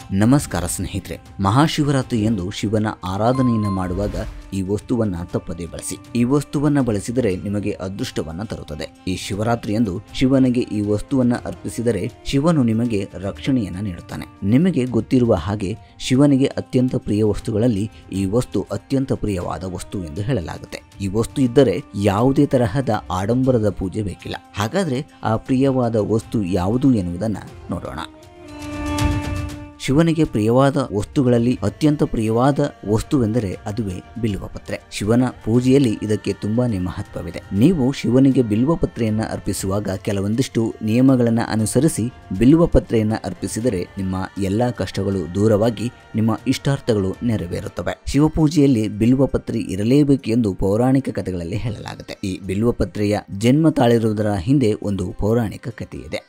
ನಮಸ್ಕಾರ ಸ್ನೇಹಿತರೆ ಮಹಾಶಿವರಾತ್ರಿ ಎಂದು ಶಿವನ ಆರಾಧನೆಯನ್ನು ಮಾಡುವಾಗ ಈ ವಸ್ತುವನ್ನ ತಪ್ಪದೇ ಬಳಸಿ ಈ ವಸ್ತುವನ್ನ ಬಳಸಿದರೆ ನಿಮಗೆ ಅದೃಷ್ಟವನ್ನ ತರುತ್ತದೆ ಈ ಶಿವರಾತ್ರಿ ಎಂದು ಶಿವನಿಗೆ ಈ ವಸ್ತುವನ್ನ ಅರ್ಪಿಸಿದರೆ ಶಿವನು ನಿಮಗೆ ರಕ್ಷಣೆಯನ್ನ ನೀಡುತ್ತಾನೆ ನಿಮಗೆ ಗೊತ್ತಿರುವ ಹಾಗೆ ಶಿವನಿಗೆ ಅತ್ಯಂತ ಪ್ರಿಯ ವಸ್ತುಗಳಲ್ಲಿ ಈ ವಸ್ತು ಅತ್ಯಂತ ಪ್ರಿಯವಾದ ವಸ್ತು ಎಂದು ಹೇಳಲಾಗುತ್ತೆ ಈ ವಸ್ತು ಇದ್ದರೆ ಯಾವುದೇ ತರಹದ ಆಡಂಬರದ ಪೂಜೆ ಬೇಕಿಲ್ಲ ಹಾಗಾದ್ರೆ ಆ ಪ್ರಿಯವಾದ ವಸ್ತು ಯಾವುದು ಎನ್ನುವುದನ್ನ ನೋಡೋಣ ಶಿವನಿಗೆ ಪ್ರಿಯವಾದ ವಸ್ತುಗಳಲ್ಲಿ ಅತ್ಯಂತ ಪ್ರಿಯವಾದ ವಸ್ತುವೆಂದರೆ ಅದುವೇ ಬಿಲ್ವಪತ್ರೆ ಶಿವನ ಪೂಜೆಯಲ್ಲಿ ಇದಕ್ಕೆ ತುಂಬಾನೇ ಮಹತ್ವವಿದೆ ನೀವು ಶಿವನಿಗೆ ಬಿಲ್ವಪತ್ರೆಯನ್ನ ಅರ್ಪಿಸುವಾಗ ಕೆಲವೊಂದಿಷ್ಟು ನಿಯಮಗಳನ್ನು ಅನುಸರಿಸಿ ಬಿಲ್ವಪತ್ರೆಯನ್ನ ಅರ್ಪಿಸಿದರೆ ನಿಮ್ಮ ಎಲ್ಲಾ ಕಷ್ಟಗಳು ದೂರವಾಗಿ ನಿಮ್ಮ ಇಷ್ಟಾರ್ಥಗಳು ನೆರವೇರುತ್ತವೆ ಶಿವಪೂಜೆಯಲ್ಲಿ ಬಿಲ್ವಪತ್ರೆ ಇರಲೇಬೇಕು ಎಂದು ಪೌರಾಣಿಕ ಕಥೆಗಳಲ್ಲಿ ಹೇಳಲಾಗುತ್ತೆ ಈ ಬಿಲ್ವಪತ್ರೆಯ ಜನ್ಮ ತಾಳಿರುವುದರ ಹಿಂದೆ ಒಂದು ಪೌರಾಣಿಕ ಕಥೆ ಇದೆ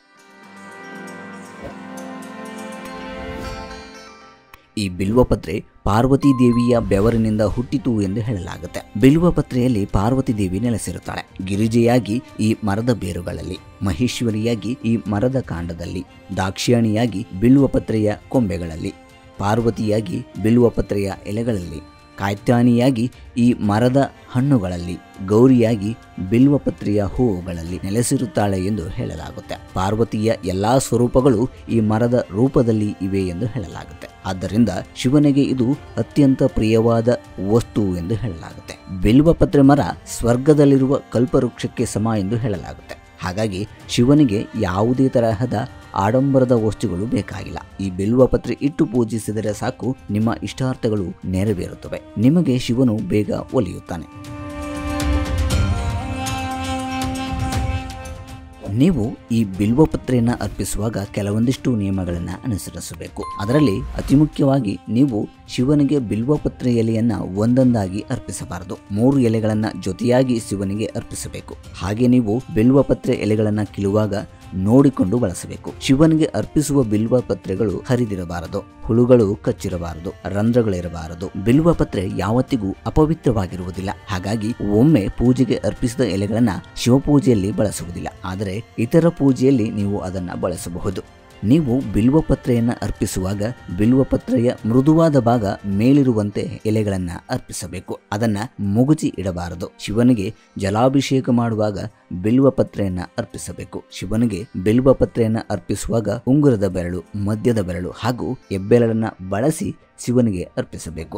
ಈ ಬಿಲ್ವಪತ್ರೆ ಪಾರ್ವತಿ ದೇವಿಯ ಬೆವರಿನಿಂದ ಹುಟ್ಟಿತು ಎಂದು ಹೇಳಲಾಗುತ್ತೆ ಬಿಲ್ವಪತ್ರೆಯಲ್ಲಿ ಪಾರ್ವತಿ ದೇವಿ ನೆಲೆಸಿರುತ್ತಾಳೆ ಗಿರಿಜೆಯಾಗಿ ಈ ಮರದ ಬೇರುಗಳಲ್ಲಿ ಮಹೇಶ್ವರಿಯಾಗಿ ಈ ಮರದ ಕಾಂಡದಲ್ಲಿ ದಾಕ್ಷಿಯಾಣಿಯಾಗಿ ಬಿಲ್ವಪತ್ರೆಯ ಕೊಂಬೆಗಳಲ್ಲಿ ಪಾರ್ವತಿಯಾಗಿ ಬಿಲ್ವಪತ್ರೆಯ ಎಲೆಗಳಲ್ಲಿ ಕಾಯ್ತಾನಿಯಾಗಿ ಈ ಮರದ ಹಣ್ಣುಗಳಲ್ಲಿ ಗೌರಿಯಾಗಿ ಬಿಲ್ವಪತ್ರೆಯ ಹೂವುಗಳಲ್ಲಿ ನೆಲೆಸಿರುತ್ತಾಳೆ ಎಂದು ಹೇಳಲಾಗುತ್ತೆ ಪಾರ್ವತಿಯ ಎಲ್ಲಾ ಸ್ವರೂಪಗಳು ಈ ಮರದ ರೂಪದಲ್ಲಿ ಇವೆ ಎಂದು ಹೇಳಲಾಗುತ್ತೆ ಆದ್ದರಿಂದ ಶಿವನಿಗೆ ಇದು ಅತ್ಯಂತ ಪ್ರಿಯವಾದ ವಸ್ತು ಎಂದು ಹೇಳಲಾಗುತ್ತೆ ಬಿಲ್ವಪತ್ರೆ ಮರ ಸ್ವರ್ಗದಲ್ಲಿರುವ ಕಲ್ಪವೃಕ್ಷಕ್ಕೆ ಸಮ ಎಂದು ಹೇಳಲಾಗುತ್ತೆ ಹಾಗಾಗಿ ಶಿವನಿಗೆ ಯಾವುದೇ ತರಹದ ಆಡಂಬರದ ವಸ್ತುಗಳು ಬೇಕಾಗಿಲ್ಲ ಈ ಬಿಲ್ವಪತ್ರೆ ಇಟ್ಟು ಪೂಜಿಸಿದರೆ ಸಾಕು ನಿಮ್ಮ ಇಷ್ಟಾರ್ಥಗಳು ನೆರವೇರುತ್ತವೆ ನಿಮಗೆ ಶಿವನು ಬೇಗ ಒಲಿಯುತ್ತಾನೆ ನೀವು ಈ ಬಿಲ್ವಪತ್ರೆಯನ್ನು ಅರ್ಪಿಸುವಾಗ ಕೆಲವೊಂದಿಷ್ಟು ನಿಯಮಗಳನ್ನು ಅನುಸರಿಸಬೇಕು ಅದರಲ್ಲಿ ಅತಿ ಮುಖ್ಯವಾಗಿ ನೀವು ಶಿವನಿಗೆ ಬಿಲ್ವಪತ್ರೆ ಎಲೆಯನ್ನ ಒಂದೊಂದಾಗಿ ಅರ್ಪಿಸಬಾರದು ಮೂರು ಎಲೆಗಳನ್ನ ಜೊತೆಯಾಗಿ ಶಿವನಿಗೆ ಅರ್ಪಿಸಬೇಕು ಹಾಗೆ ನೀವು ಬಿಲ್ವಪತ್ರೆ ಎಲೆಗಳನ್ನ ಕಿಳುವಾಗ ನೋಡಿಕೊಂಡು ಬಳಸಬೇಕು ಶಿವನಿಗೆ ಅರ್ಪಿಸುವ ಬಿಲ್ವ ಪತ್ರೆಗಳು ಹರಿದಿರಬಾರದು ಹುಳುಗಳು ಕಚ್ಚಿರಬಾರದು ರಂಧ್ರಗಳಿರಬಾರದು ಬಿಲ್ವ ಪತ್ರೆ ಯಾವತ್ತಿಗೂ ಅಪವಿತ್ರವಾಗಿರುವುದಿಲ್ಲ ಹಾಗಾಗಿ ಒಮ್ಮೆ ಪೂಜೆಗೆ ಅರ್ಪಿಸಿದ ಎಲೆಗಳನ್ನ ಶಿವಪೂಜೆಯಲ್ಲಿ ಬಳಸುವುದಿಲ್ಲ ಆದರೆ ಇತರ ಪೂಜೆಯಲ್ಲಿ ನೀವು ಅದನ್ನ ಬಳಸಬಹುದು ನೀವು ಬಿಲ್ವಪತ್ರೆಯನ್ನು ಅರ್ಪಿಸುವಾಗ ಬಿಲ್ವಪತ್ರೆಯ ಮೃದುವಾದ ಭಾಗ ಮೇಲಿರುವಂತೆ ಎಲೆಗಳನ್ನು ಅರ್ಪಿಸಬೇಕು ಅದನ್ನ ಮುಗುಚಿ ಇಡಬಾರದು ಶಿವನಿಗೆ ಜಲಾಭಿಷೇಕ ಮಾಡುವಾಗ ಬಿಲ್ವಪತ್ರೆಯನ್ನ ಅರ್ಪಿಸಬೇಕು ಶಿವನಿಗೆ ಬಿಲ್ವಪತ್ರೆಯನ್ನ ಅರ್ಪಿಸುವಾಗ ಉಂಗುರದ ಬೆರಳು ಮಧ್ಯದ ಬೆರಳು ಹಾಗೂ ಹೆಬ್ಬೆರಳನ್ನ ಬಳಸಿ ಶಿವನಿಗೆ ಅರ್ಪಿಸಬೇಕು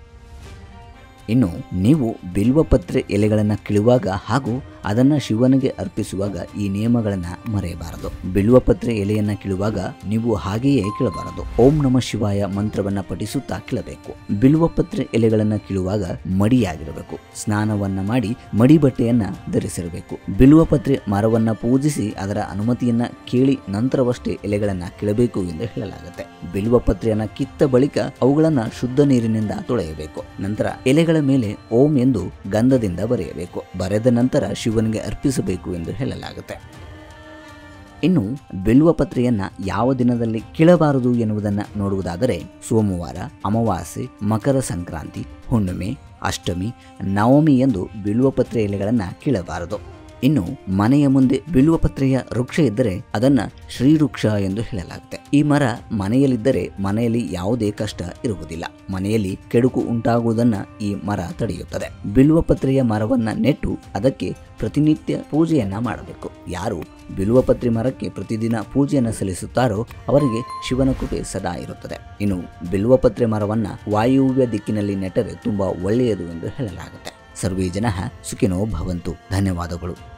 ಇನ್ನು ನೀವು ಬಿಲ್ವಪತ್ರೆ ಎಲೆಗಳನ್ನು ಕಿಳುವಾಗ ಹಾಗೂ ಅದನ್ನು ಶಿವನಿಗೆ ಅರ್ಪಿಸುವಾಗ ಈ ನಿಯಮಗಳನ್ನು ಮರೆಯಬಾರದು ಬಿಲ್ವಪತ್ರೆ ಎಲೆಯನ್ನು ಕಿಳುವಾಗ ನೀವು ಹಾಗೆಯೇ ಕಿಳಬಾರದು ಓಂ ನಮ ಶಿವಾಯ ಮಂತ್ರವನ್ನ ಪಠಿಸುತ್ತಾ ಕಿಳಬೇಕು ಬಿಲ್ವಪತ್ರೆ ಎಲೆಗಳನ್ನು ಕಿಳುವಾಗ ಮಡಿಯಾಗಿರಬೇಕು ಸ್ನಾನವನ್ನ ಮಾಡಿ ಮಡಿ ಬಟ್ಟೆಯನ್ನ ಧರಿಸಿರಬೇಕು ಬಿಲ್ವಪತ್ರೆ ಮರವನ್ನ ಪೂಜಿಸಿ ಅದರ ಅನುಮತಿಯನ್ನ ಕೇಳಿ ನಂತರವಷ್ಟೇ ಎಲೆಗಳನ್ನ ಕಿಳಬೇಕು ಎಂದು ಹೇಳಲಾಗುತ್ತೆ ಬಿಲ್ವಪತ್ರೆಯನ್ನ ಕಿತ್ತ ಬಳಿಕ ಅವುಗಳನ್ನ ಶುದ್ಧ ನೀರಿನಿಂದ ತೊಳೆಯಬೇಕು ನಂತರ ಎಲೆಗಳ ಮೇಲೆ ಓಂ ಎಂದು ಗಂಧದಿಂದ ಬರೆಯಬೇಕು ಬರೆದ ನಂತರ ಶಿವನಿಗೆ ಅರ್ಪಿಸಬೇಕು ಎಂದು ಹೇಳಲಾಗುತ್ತೆ ಇನ್ನು ಬಿಲ್ವಪತ್ರೆಯನ್ನ ಯಾವ ದಿನದಲ್ಲಿ ಕೀಳಬಾರದು ಎನ್ನುವುದನ್ನು ನೋಡುವುದಾದರೆ ಸೋಮವಾರ ಅಮಾವಾಸ್ಯೆ ಮಕರ ಸಂಕ್ರಾಂತಿ ಹುಣ್ಣಿಮೆ ಅಷ್ಟಮಿ ನವಮಿ ಎಂದು ಬಿಲ್ವಪತ್ರೆ ಎಲೆಗಳನ್ನು ಕೀಳಬಾರದು ಇನ್ನು ಮನೆಯ ಮುಂದೆ ಬಿಲ್ವಪತ್ರೆಯ ವೃಕ್ಷ ಇದ್ದರೆ ಅದನ್ನ ಶ್ರೀವೃಕ್ಷ ಎಂದು ಹೇಳಲಾಗುತ್ತೆ ಈ ಮರ ಮನೆಯಲ್ಲಿದ್ದರೆ ಮನೆಯಲ್ಲಿ ಯಾವುದೇ ಕಷ್ಟ ಇರುವುದಿಲ್ಲ ಮನೆಯಲ್ಲಿ ಕೆಡುಕು ಉಂಟಾಗುವುದನ್ನ ಈ ಮರ ತಡೆಯುತ್ತದೆ ಬಿಲ್ವಪತ್ರೆಯ ಮರವನ್ನ ನೆಟ್ಟು ಅದಕ್ಕೆ ಪ್ರತಿನಿತ್ಯ ಪೂಜೆಯನ್ನ ಮಾಡಬೇಕು ಯಾರು ಬಿಲ್ವಪತ್ರೆ ಮರಕ್ಕೆ ಪ್ರತಿದಿನ ಪೂಜೆಯನ್ನು ಸಲ್ಲಿಸುತ್ತಾರೋ ಅವರಿಗೆ ಶಿವನ ಕೃಪೆ ಸದಾ ಇರುತ್ತದೆ ಇನ್ನು ಬಿಲ್ವಪತ್ರೆ ಮರವನ್ನ ವಾಯುವ್ಯ ದಿಕ್ಕಿನಲ್ಲಿ ನೆಟ್ಟರೆ ತುಂಬಾ ಒಳ್ಳೆಯದು ಎಂದು ಹೇಳಲಾಗುತ್ತೆ ಸರ್ವೇ ಜನ ಸುಖಿನೋ ಭವಂತು ಧನ್ಯವಾದಗಳು